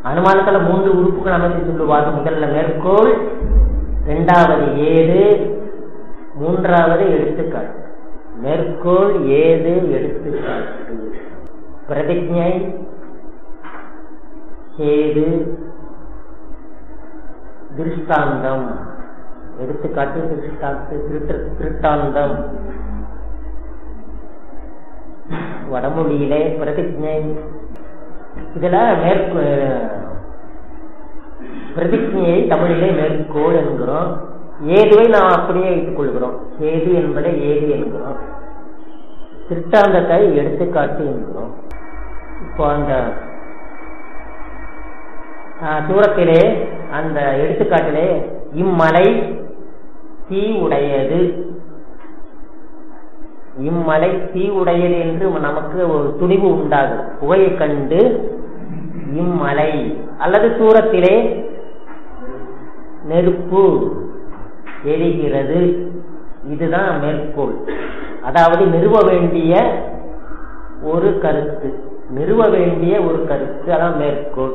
அனுமானத்துல மூன்று உறுப்புகள் அமைத்து சொல்லுவார்கள் முதல்ல மேற்கோள் இரண்டாவது ஏது மூன்றாவது எடுத்துக்காட்டு மேற்கோள் ஏது எடுத்துக்காட்டு பிரதிஜை ஏது திருஷ்டாந்தம் எடுத்துக்காட்டு திருஷ்டாத்து திருட்ட- திருட்டாந்தம் வடமொழியிலே பிரதிஜை இதுல மேற்கு பிரதிஜையை தமிழிலே மேற்கோள் என்கிறோம் ஏதுவை நாம் அப்படியே வைத்துக் கொள்கிறோம் ஏது என்பதை ஏது என்கிறோம் திருட்டாந்தத்தை எடுத்துக்காட்டு என்கிறோம் இப்போ அந்த ஆஹ், சூரத்திலே அந்த எடுத்துக்காட்டிலே இம்மலை தீ உடையது இம்மலை தீ உடையது என்று நமக்கு ஒரு துணிவு உண்டாகும் புகையை கண்டு இம்மலை அல்லது தூரத்திலே நெருப்பு எரிகிறது இதுதான் மேற்கோள் அதாவது நிறுவ வேண்டிய ஒரு கருத்து நிறுவ வேண்டிய ஒரு கருத்து அதான் மேற்கோள்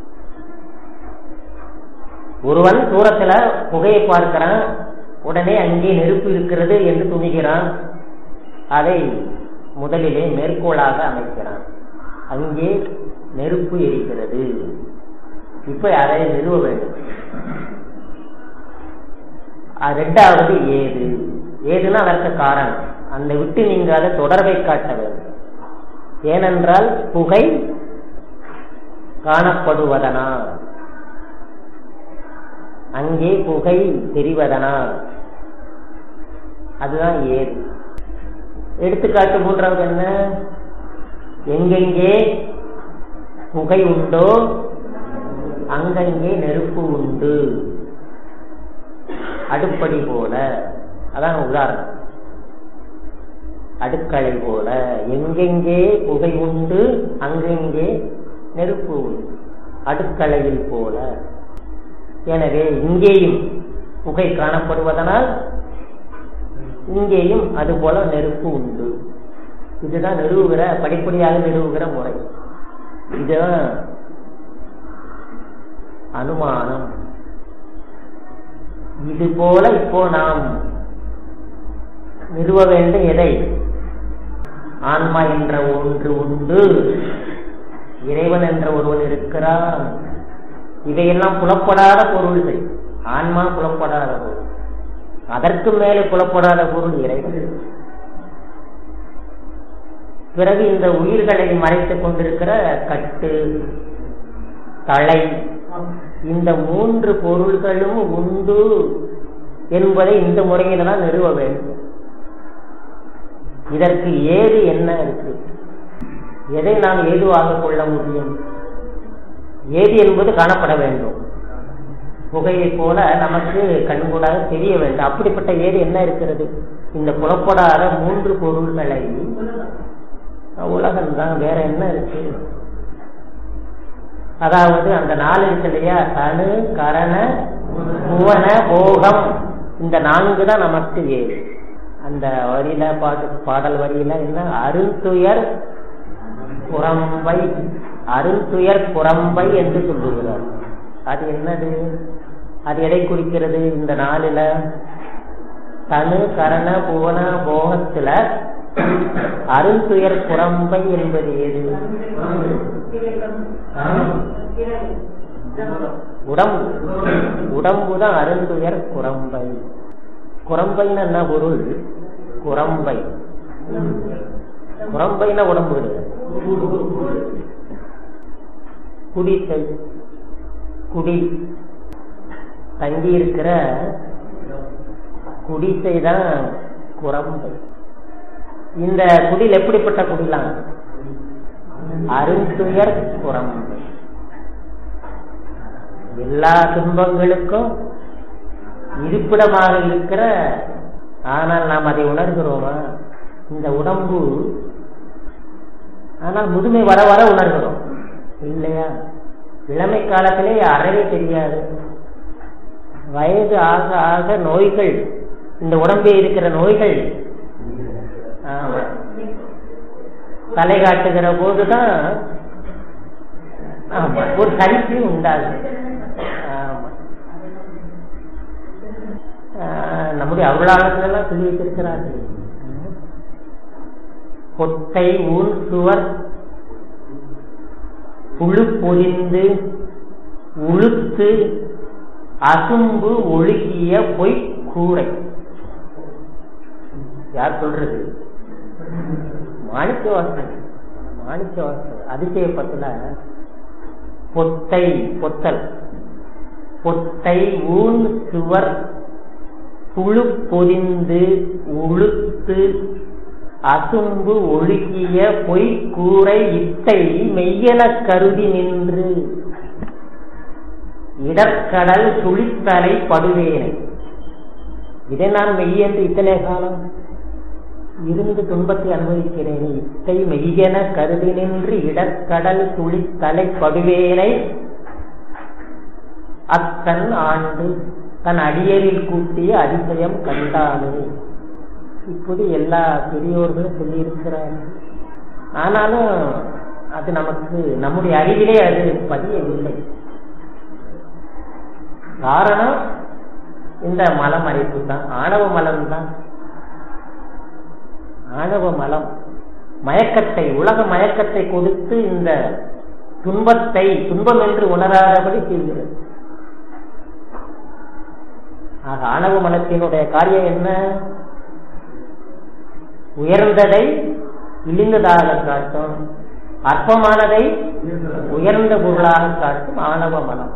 ஒருவன் தூரத்துல புகையை பார்க்கிறான் உடனே அங்கே நெருப்பு இருக்கிறது என்று துணிகிறான் அதை முதலிலே மேற்கோளாக அமைக்கிறான் அங்கே நெருப்பு எரிக்கிறது இப்ப அதை நிறுவ வேண்டும் அஹ் ரெண்டாவது ஏது ஏதுன்னா அதற்கு காரணம் அந்த விட்டு நீங்காத தொடர்பை காட்ட வேண்டும் ஏனென்றால் புகை காணப்படுவதனால் அங்கே புகை தெரிவதனால் அதுதான் ஏது எடுத்துக்காட்டு மூன்றாவது என்ன எங்கெங்கே புகை உண்டோ அங்கங்கே நெருப்பு உண்டு அடுப்படி போல அதான் உதாரணம் அடுக்களை போல எங்கெங்கே புகை உண்டு அங்கெங்கே நெருப்பு உண்டு அடுக்கலையில் போல எனவே இங்கேயும் புகை காணப்படுவதனால் இங்கேயும் அது போல நெருப்பு உண்டு இதுதான் நிறுவுகிற படிப்படியாக நிறுவுகிற முறை இதுதான் அனுமானம் இது போல இப்போ நாம் நிறுவ வேண்டும் எதை ஆன்மா என்ற ஒன்று உண்டு இறைவன் என்ற ஒருவன் இருக்கிறான் இவையெல்லாம் புலப்படாத பொருள்கள் ஆன்மா புலப்படாத பொருள் அதற்கு மேலே புலப்படாத பொருள் இறைவன் பிறகு இந்த உயிர்களை மறைத்துக் கொண்டிருக்கிற கட்டு தலை இந்த மூன்று பொருள்களும் உண்டு என்பதை இந்த முறையில தான் நிறுவ வேண்டும் இதற்கு ஏது என்ன இருக்கு எதை நாம் ஏதுவாக கொள்ள முடியும் ஏது என்பது காணப்பட வேண்டும் புகையை போல நமக்கு கண்கூடாக தெரிய வேண்டும் அப்படிப்பட்ட ஏது என்ன இருக்கிறது இந்த புலப்படாத மூன்று பொருள்களை உலகம் தான் வேற என்ன இருக்கு அதாவது அந்த நாலு இருக்கு இல்லையா தனு கரண புவன போகம் இந்த நான்கு தான் நமக்கு ஏது அந்த வரியில பாட்டு பாடல் வரியில என்ன அருந்துயர் புறம்பை அருந்துயர் புறம்பை என்று சொல்லுகிறார் அது என்னது அது எதை குறிக்கிறது இந்த நாளில தனு கரண புவன போகத்துல அருந்துயர் புறம்பை என்பது ஏது உடம்பு உடம்புதான் அருந்துயர் குரம்பை குரம்பைன்னு என்ன பொருள் குரம்பை குரம்பைன்னா உடம்பு கிடையாது குடிசை குடி தங்கி இருக்கிற குடிசை தான் குரம்பை இந்த குடில் எப்படிப்பட்ட குடிலாம் அருந்துயர் குரம்பை எல்லா துன்பங்களுக்கும் இருப்பிடமாக இருக்கிற ஆனால் நாம் அதை உணர்கிறோமா இந்த உடம்பு ஆனால் முதுமை வர வர உணர்கிறோம் இல்லையா இளமை காலத்திலே அறவே தெரியாது வயது ஆக ஆக நோய்கள் இந்த உடம்பில் இருக்கிற நோய்கள் ஆமா தலை காட்டுகிற போதுதான் ஆமா ஒரு சலிப்பு உண்டாகும் ஆமா ஆஹ் நம்முடைய அருளாளர்கள் எல்லாம் சொல்லி வைத்திருக்கிறார்கள் கொத்தை ஊன் சுவர் புழு பொரிந்து உளுத்து அசும்பு ஒழுகிய பொய் கூரை யார் சொல்றது மாணிக்க வாசன் மாணிக்க வாசன் அதிசயப்பத்துல பொத்தை பொத்தல் பொத்தை ஊன் சுவர் புழு பொதிந்து உளுத்து அசும்பு ஒழுகிய பொய்க்கூரை இத்தை மெய்யென கருதி நின்று இடற்கடல் சுழித்தலை படுவேனை இதை நான் மெய்யென்று இத்தனை காலம் இருந்து துன்பத்தை அனுபவிக்கிறேன் இத்தை மெய்யென கருதி நின்று இடற்கடல் சுழித்தலை படுவேனை அத்தன் ஆண்டு தன் அடியரில் கூட்டிய அதிசயம் கண்டானே இப்படி எல்லா பெரியோர்களும் சொல்லியிருக்கிறார்கள் ஆனாலும் அது நமக்கு நம்முடைய அறிவிலே அது பதியவில்லை காரணம் இந்த மலம் அரைப்பு தான் ஆணவ மலம் தான் ஆணவ மலம் மயக்கத்தை உலக மயக்கத்தை கொடுத்து இந்த துன்பத்தை துன்பம் என்று உணராதபடி செய்கிறது ஆக ஆணவ மலத்தினுடைய காரியம் என்ன உயர்ந்ததை இழிந்ததாக காட்டும் அற்பமானதை உயர்ந்த பொருளாக காட்டும் ஆணவ மனம்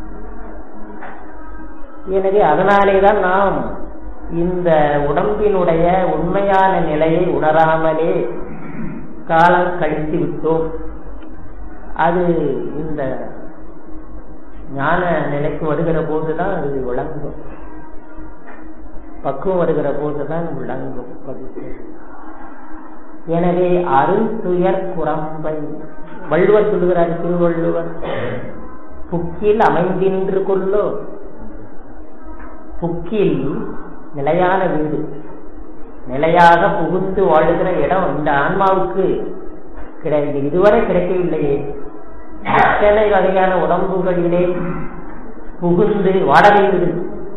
எனவே அதனாலேதான் நாம் இந்த உடம்பினுடைய உண்மையான நிலையை உணராமலே காலம் கழித்து விட்டோம் அது இந்த ஞான நிலைக்கு வருகிற போதுதான் அது விளங்கும் பக்குவம் வருகிற போதுதான் விளங்கும் எனவே அருந்துயர் குரம்பை வள்ளுவர் சொல்லுகிறார் திருவள்ளுவர் புக்கில் அமைந்தின்று கொள்ளோ புக்கில் நிலையான வீடு நிலையாக புகுந்து வாழுகிற இடம் இந்த ஆன்மாவுக்கு கிடையாது இதுவரை கிடைக்கவில்லையே எத்தனை வகையான உடம்புகளிலே புகுந்து வாடகை வீடு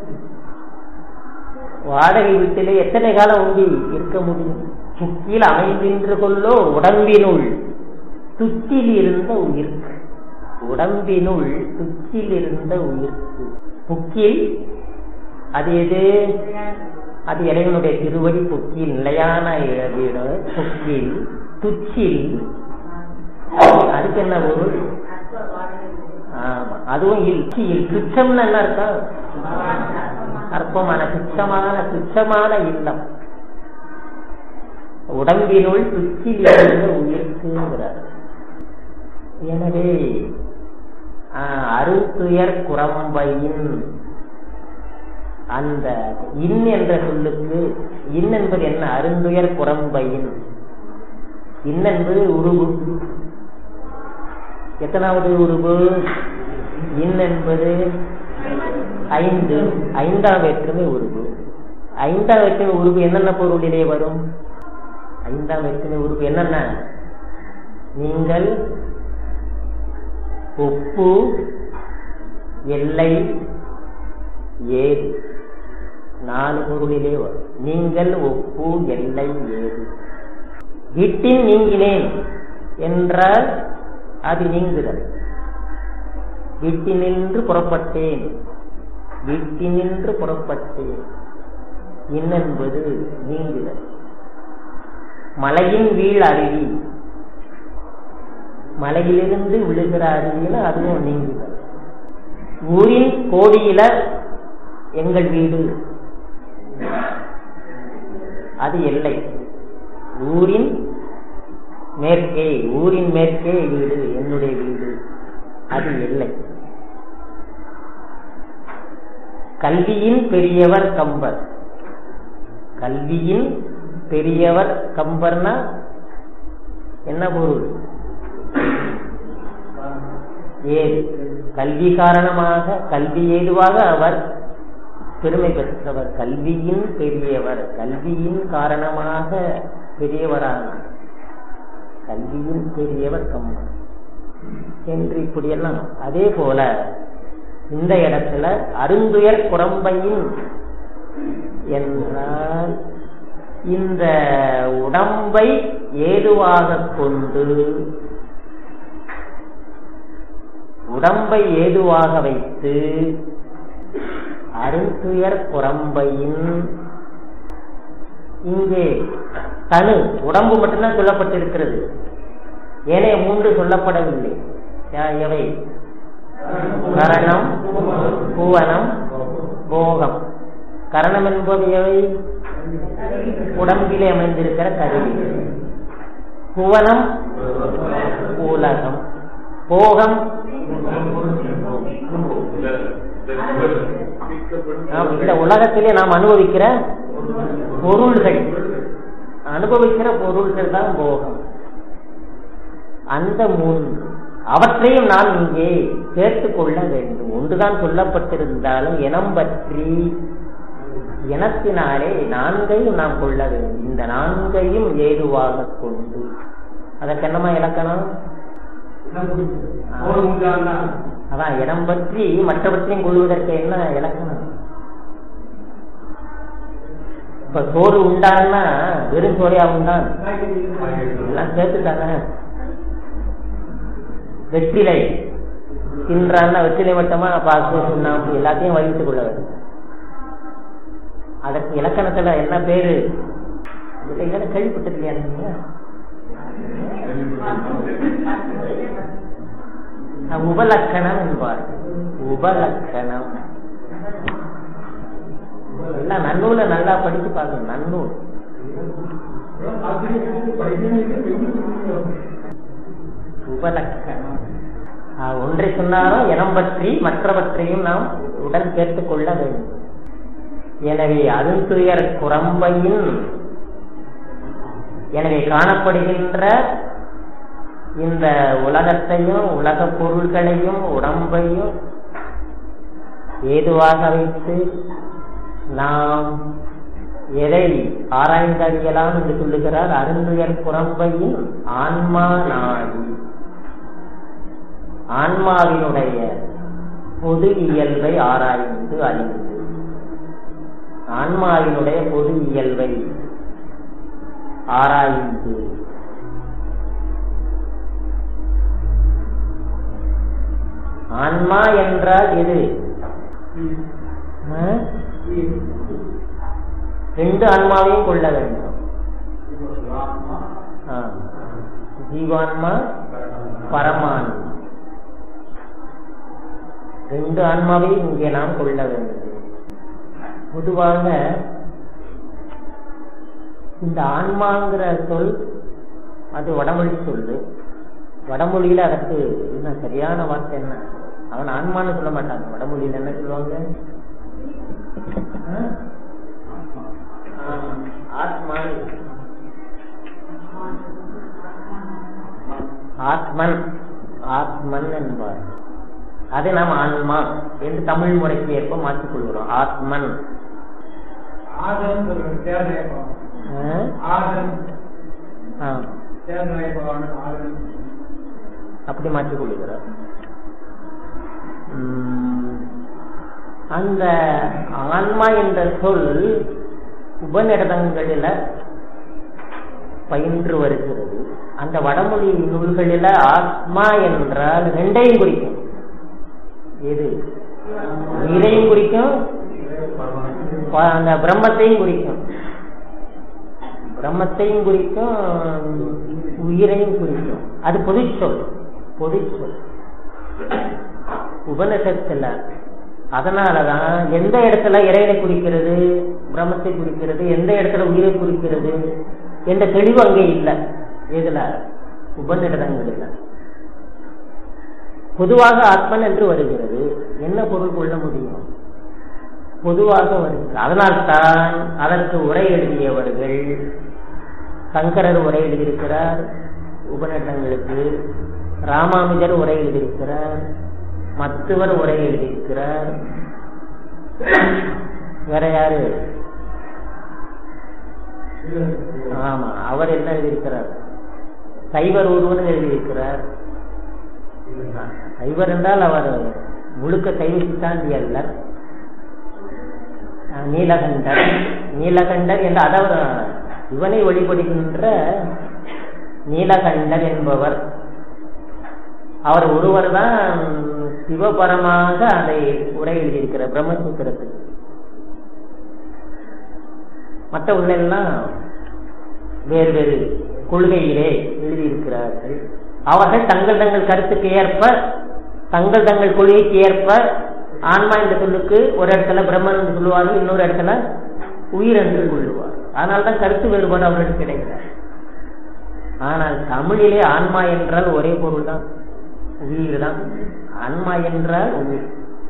வாடகை வீட்டிலே எத்தனை காலம் உண்டி இருக்க முடியும் சுக்கில் அமைந்தின்று கொள்ளோ உடம்பினுள் துச்சில் இருந்த உயிர்க்கு உடம்பினுள் துச்சில் இருந்த உயிர்க்கு புக்கில் அது எது அது இறைவனுடைய திருவடி புக்கில் நிலையான வீடு புக்கில் துச்சில் அதுக்கு என்ன பொருள் ஆமா அதுவும் இல் துச்சம்னு என்ன அர்த்தம் அற்பமான துச்சமான துச்சமான இல்லம் உடம்பினுள் துச்சில் இருந்த உயிர்க்குங்கிறார் எனவே அருத்துயர் குரம்பையின் அந்த இன் என்ற சொல்லுக்கு இன் என்பது என்ன அருந்துயர் குரம்பையின் இன் என்பது உருவு எத்தனாவது உருவு இன் என்பது ஐந்து ஐந்தாம் வேற்றுமை உருவு ஐந்தாம் வேற்றுமை உருவு என்னென்ன பொருளிலே வரும் ஐந்தாம் வேற்றுமை உருவு என்னென்ன நீங்கள் ஒப்பு எல்லை ஏது நாலு பொருளிலே வரும் நீங்கள் ஒப்பு எல்லை ஏது வீட்டின் நீங்கினேன் என்றால் அது நீங்குதல் வீட்டினின்று புறப்பட்டேன் வீட்டினின்று புறப்பட்டேன் இன்னென்பது நீங்குதல் மலையின் வீழ் அருவி மலையிலிருந்து விழுகிற அருவியில அதுவும் நீங்குதல் ஊரின் கோடியில எங்கள் வீடு அது எல்லை ஊரின் மேற்கே ஊரின் மேற்கே வீடு என்னுடைய வீடு அது எல்லை கல்வியின் பெரியவர் கம்பர் கல்வியின் பெரியவர் கம்பர்னா என்ன பொருள் ஏது கல்வி காரணமாக கல்வி ஏதுவாக அவர் பெருமை பெற்றவர் கல்வியின் பெரியவர் கல்வியின் காரணமாக பெரியவரானார் கல்வியின் பெரியவர் கம்பர் என்று இப்படியெல்லாம் அதே போல இந்த இடத்துல அருந்துயர் குரம்பையின் என்றால் இந்த உடம்பை ஏதுவாக கொண்டு உடம்பை ஏதுவாக வைத்து அருந்துயர் குரம்பையின் இங்கே தனு உடம்பு மட்டும்தான் சொல்லப்பட்டிருக்கிறது ஏனைய மூன்று சொல்லப்படவில்லை யா- எவை கரணம் பூவனம் போகம் கரணம் என்பது எவை உடம்பிலே அமைந்திருக்கிற கருவி புவனம் உலகம் போகம் நாம் இந்த உலகத்திலே நாம் அனுபவிக்கிற பொருள்கள் அனுபவிக்கிற பொருள்கள் தான் போகம் அந்த மூன்று அவற்றையும் நாம் இங்கே சேர்த்துக் கொள்ள வேண்டும் ஒன்றுதான் சொல்லப்பட்டிருந்தாலும் இனம் பற்றி இனத்தினாலே நான்கையும் நாம் கொள்ள வேண்டும் இந்த நான்கையும் ஏதுவாக கொண்டு அதற்கு என்னமா இலக்கணம் அதான் இடம் பற்றி மற்றவற்றையும் கொள்வதற்கு என்ன இலக்கணம் இப்ப சோறு உண்டான்னா வெறும் சோறையா உண்டான் எல்லாம் சேர்த்துட்டாங்க வெற்றிலை தின்றான்னா வெற்றிலை மட்டுமா பாக்கு சுண்ணாம்பு எல்லாத்தையும் வகித்துக் கொள்ள வேண்டும் அதற்கு இலக்கணத்துல என்ன பேரு இதுல இதெல்லாம் கேள்விப்பட்டது இல்லையா நீங்க அஹ் உபலக்கணம் என்பார் உபலக்கணம் எல்லாம் நன்னூலை நல்லா படிச்சு பாருங்க நன்னூல் உபலக்கணம் ஆஹ் ஒன்றை சொன்னாலும் இனம் பற்றி மற்றவற்றையும் நாம் உடன் சேர்த்துக் கொள்ள வேண்டும் எனவே அருந்துயர் குரம்பையின் எனவே காணப்படுகின்ற இந்த உலகத்தையும் உலக பொருள்களையும் உடம்பையும் ஏதுவாக வைத்து நாம் எதை ஆராய்ந்தறியலாம் என்று சொல்லுகிறார் அருந்துயர் குரம்பையின் ஆன்மா நாடி ஆன்மாவினுடைய பொது இயல்பை ஆராய்ந்து அறிந்து ஆன்மாவினுடைய பொது இயல்பை ஆராய்ந்து ஆன்மா என்றால் எது ஆ? ரெண்டு ஆன்மாவையும் கொள்ள வேண்டும் ஆ. ஜீவான்மா பரமான்மா ரெண்டு ஆன்மாவையும் இங்கே நாம் கொள்ள வேண்டும் பொதுவாக இந்த ஆன்மாங்கிற சொல் அது வடமொழி சொல்லு வடமொழியில அதற்கு என்ன சரியான வார்த்தை என்ன அவன் ஆன்மான்னு சொல்ல மாட்டாங்க வடமொழியில என்ன சொல்லுவாங்க ஆ? ஆ, ஆத்மான் ஆத்மன் ஆத்மன் என்பார் அது நாம் ஆன்மா என்று தமிழ் முறைக்கு ஏற்ப மாற்றிக் கொள்கிறோம் ஆத்மன் ஆதன் சொல்லுங்க தேர்தலை ஆ? ஆதன் ஆ, தேர்தலை ஆதன் அப்படி மாற்றிக் கொள்கிறார் உம், அந்த ஆன்மா என்ற சொல் உபநிடதங்களில பயின்று வருகிறது அந்த வடமொழி நூல்களில ஆத்மா என்றால் ரெண்டையும் குறிக்கும் எது உயிரையும் குறிக்கும் ப- அந்த பிரம்மத்தையும் குறிக்கும் பிரம்மத்தையும் குறிக்கும் உயிரையும் குறிக்கும் அது பொது சொல் பொது சொல் உபனிஷத்துல அதனாலதான் எந்த இடத்துல இறைவனை குறிக்கிறது பிரம்மத்தை குறிக்கிறது எந்த இடத்துல உயிரை குறிக்கிறது என்ற தெளிவு அங்கே இல்லை இதுல உபநிடதங்களில் பொதுவாக ஆத்மன் என்று வருகிறது என்ன பொருள் கொள்ள முடியும் பொதுவாக வருகிறது அதனால்தான் அதற்கு உரை எழுதியவர்கள் சங்கரர் உரை எழுதியிருக்கிறார் உபநிடதங்களுக்கு ராமானுஜர் உரை எழுதியிருக்கிறார் மத்துவர் உரை எழுதியிருக்கிறார் வேற யாரு ஆமா அவர் என்ன எழுதியிருக்கிறார் சைவர் ஒருவன் எழுதியிருக்கிறார் சைவர் என்றால் அவர் முழுக்க சைவ சித்தாந்தி அல்ல அஹ் நீலகண்டர் நீலகண்டர் என்று அதாவது இவனை வழிபடுகின்ற நீலகண்டர் என்பவர் அவர் ஒருவர் தான் சிவபரமாக அதை உரை எழுதியிருக்கிறார் பிரம்மசூத்திரத்துக்கு மற்றவர்களெல்லாம் வேறு வேறு கொள்கையிலே எழுதியிருக்கிறார்கள் அவர்கள் தங்கள் தங்கள் கருத்துக்கு ஏற்ப தங்கள் தங்கள் கொள்கைக்கு ஏற்ப ஆன்மா என்ற சொல்லுக்கு ஒரு இடத்துல பிரம்மன் என்று சொல்லுவார்கள் இன்னொரு இடத்துல உயிர் என்று கொள்ளுவார் அதனால தான் கருத்து வேறுபாடு அவர்களுக்கு கிடைக்கிறார் ஆனால் தமிழிலே ஆன்மா என்றால் ஒரே பொருள் தான் உயிர் தான் ஆன்மா என்றால் உயிர்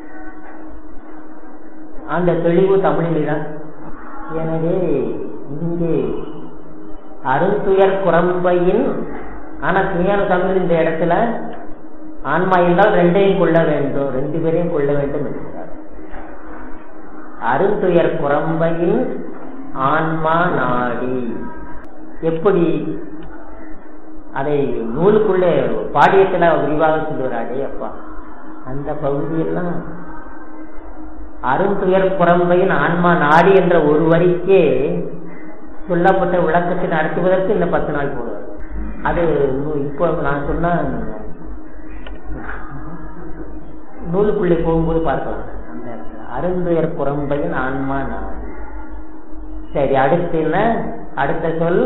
அந்த தெளிவு தமிழிலே தான் எனவே இங்கே அருந்துயர் குரம்பையின் ஆனா சுயான தமிழ் இந்த இடத்துல ஆன்மா என்றால் ரெண்டையும் கொள்ள வேண்டும் ரெண்டு பேரையும் கொள்ள வேண்டும் என்கிறார் அருந்துயர் குரம்பையின் ஆன்மா நாடி எப்படி அதை நூலுக்குள்ளே பாடியத்துல விரிவாக சொல்லுவாரே அப்பா அந்த பகுதியெல்லாம் அருந்துயர் புறம்பையின் ஆன்மா நாடி என்ற ஒரு வரிக்கே சொல்லப்பட்ட விளக்கத்தை நடத்துவதற்கு இந்த பத்து நாள் போடுவார் அது நூ- இப்போ நான் சொன்ன நூலுக்குள்ளே போகும்போது பார்க்கலாம் அந்த இடத்துல. அருந்துயர் புறம்பையின் ஆன்மா நாடி சரி அடுத்து என்ன அடுத்த சொல்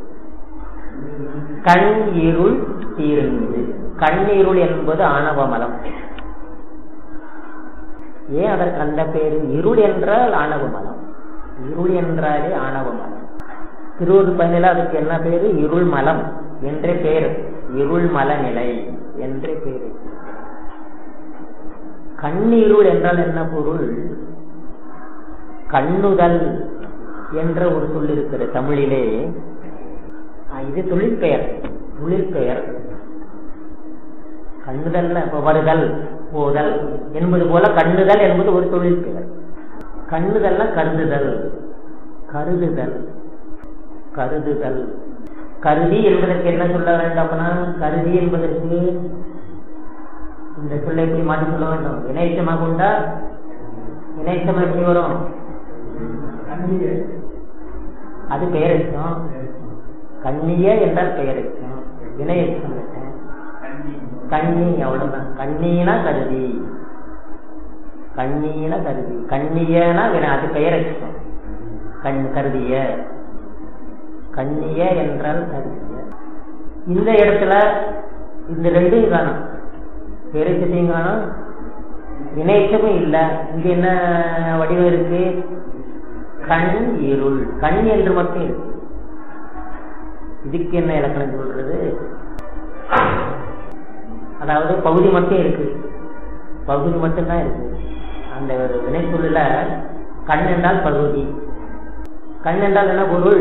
கண் இருள் தீர்ந்து கண்ணீருள் என்பது ஆணவ மலம் ஏன் அதற்கு அந்த பேரு இருள் என்றால் ஆணவ மலம் இருள் என்றாலே ஆணவ மலம் திருவூர் பயனில அதுக்கு என்ன பேரு இருள் மலம் என்றே பேரு இருள் மல நிலை என்றே பேரு கண்ணீருள் என்றால் என்ன பொருள் கண்ணுதல் என்ற ஒரு சொல் இருக்கிறது தமிழிலே ஆ, இது தொழிற்பெயர் தொழிற்பெயர் கண்ணுதல் இப்ப வருதல் போதல் என்பது போல கண்ணுதல் என்பது ஒரு தொழில் பெயர் கண்ணுதல்னா கருதுதல் கருதுதல் கருதுதல் கருதி என்பதற்கு என்ன சொல்ல வேண்டாம்னா கருதி என்பதற்கு இந்த சொல்லை எப்படி மாற்றி சொல்ல வேண்டும் வினைச்சமாக கொண்டா வினைச்சம் எப்படி வரும் கண்ணியே அது பெயரெச்சம் கண்ணிய என்றால் பெயரெச்சம் வினையச்சம் கண்ணி கண்ணி அவ்வளவுதான் கண்ணீனா கருதி கண்ணீன கருதி கண்ணியனா வினை அது பெயரெச்சம் கண் கருதிய கண்ணிய என்றால் கருதிய இந்த இடத்துல இந்த ரெண்டையும் காணும் பெயரெச்சத்தையும் காணும் வினைச்சமும் இல்ல இங்க என்ன வடிவம் இருக்கு கண் இருள் கண் என்று மட்டும் இருக்கு இதுக்கு என்ன இலக்கணம் சொல்றது அதாவது பகுதி மட்டும் இருக்கு பகுதி மட்டும்தான் இருக்கு அந்த ஒரு வினை சொல்லுல கண் என்றால் பகுதி கண் என்றால் என்ன பொருள்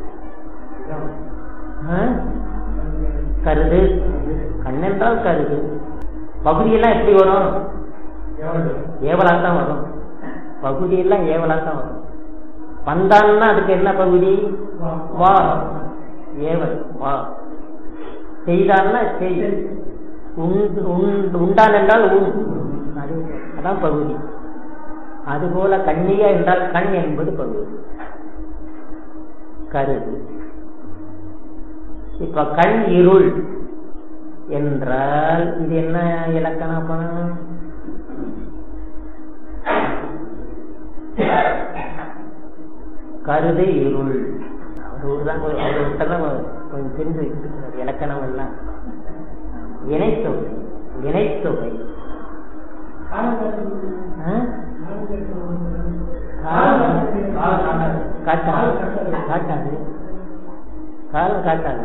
ஆ? கருது கண் என்றால் கருது பகுதியெல்லாம் எப்படி வரும் எவ்வளவு ஏவலா தான் வரும் பகுதியெல்லாம் ஏவலா தான் வரும் வந்தான்னா அதுக்கு என்ன பகுதி வா ஏவல் வா செய்தான்னா செய் உண்டு- உண்டு- உண்டான் என்றால் உண் அது அதான் பகுதி அதுபோல கண்ணியா என்றால் கண் என்பது பகுதி கருது இப்ப கண் இருள் என்றால் இது என்ன இலக்கணம் அப்ப? கருது இருள் அவர் ஊர்தான் கொஞ்சம் அவர் விட்டெல்லாம் கொஞ்சம் தெரிஞ்சு வச்சுருக்கிறார் இலக்கணம் எல்லாம் இணைத்தொகை இணைத்தொகை ஆ? காலம் காட்டாது காட்டாது காலம் காட்டாது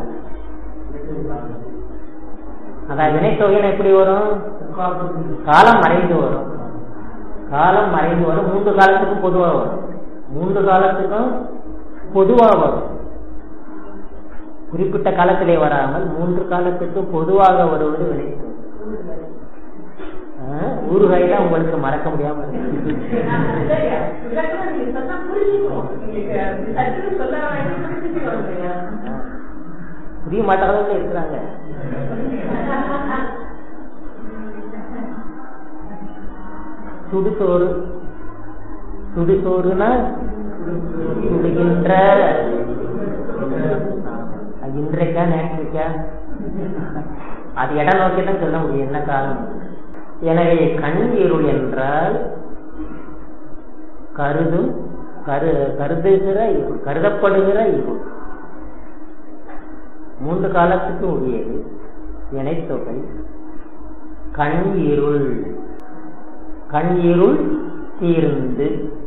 அதான் வினைத்தொகைன்னு எப்படி வரும் காலம் மறைந்து வரும் காலம் மறைந்து வரும் மூன்று காலத்துக்கும் பொதுவா வரும் மூன்று காலத்துக்கும் பொதுவா வரும் குறிப்பிட்ட காலத்திலே வராமல் மூன்று காலத்துக்கும் பொதுவாக வருவது வினைத்தொகை ஆ, ஊறுகாய் தான் உங்களுக்கு மறக்க முடியாம இருக்கு புரிய மாட்டாதவங்க இருக்கிறாங்க சுடுசோறு சுடுசோறுனா சுடுகின்ற அது இன்றைக்கா நேற்றைக்கா அது இடம் நோக்கி தான் சொல்ல முடியும் என்ன காரணம் எனவே கண் இருள் என்றால் கருதும் கரு கருதுகிற இருள் கருதப்படுகிற இருள் மூன்று காலத்துக்கு உரியது வினைத்தொகை கண் இருள் கண் இருள் தீர்ந்து